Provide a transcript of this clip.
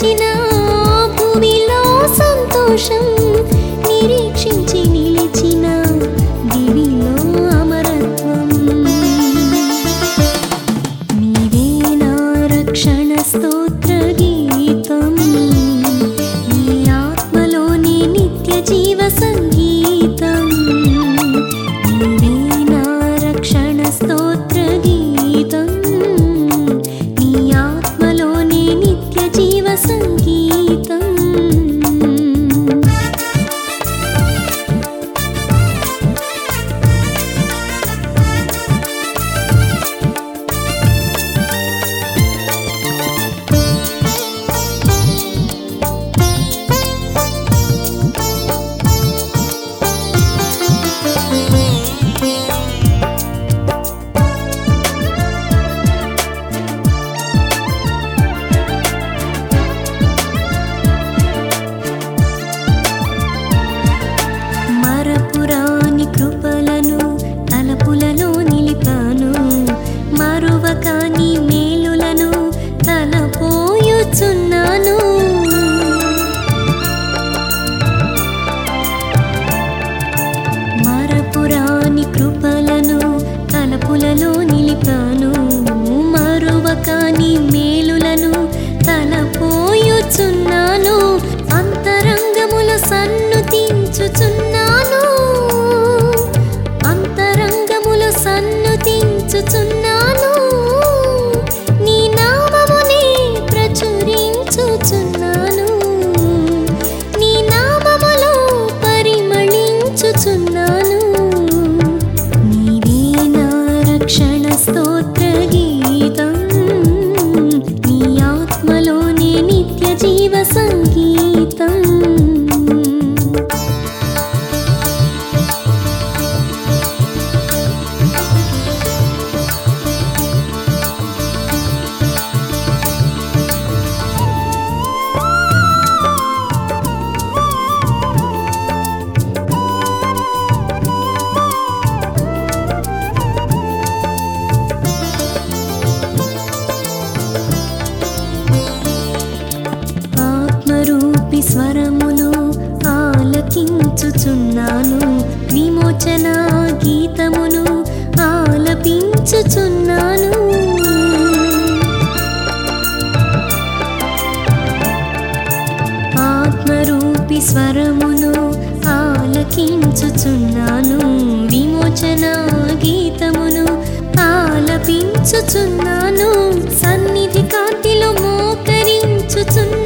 తలచిన భూమిలో సంతోషం నిరీక్షించి నిలిచిన దివిలో అమరత్వం నీవే నా రక్షణ స్తోత్ర గీతం నీ ఆత్మలోని నిత్య జీవ సంగీతం నీవే నా రక్షణ స్తోత్ర గీతం నీ ఆత్మలోని నిత్య జీవ సంగీతం మరపురాని కృపలను తలపులలో నిలిపాను మరువకాని మేలులను తలపోయుచున్నాను మరపురాని కృపలను తలపులలో నిలిపాను మరువకాని మేలులను తలపోయుచున్నాను అంతరంగముల సన్నుతించుచున్నాను అంతరంగముల సన్నుతించుచున్నాను నీ నామమునే ప్రచురించుచున్నాను నీ నామములో పరిమళించుచున్నాను నీవే నా రక్షణ స్తోత్ర గీతం నీ ఆత్మలోనే నిత్య జీవ సంగీతం ఆత్మరూపి స్వరమును ఆలకించుచున్నాను విమోచన గీతమును ఆలపించుచున్నాను ఆత్మరూపి స్వరమును ఆలకించుచున్నాను విమోచన గీతమును ఆలపించుచున్నాను సన్నిధి కాంతిలో మోకరించుచున్నాను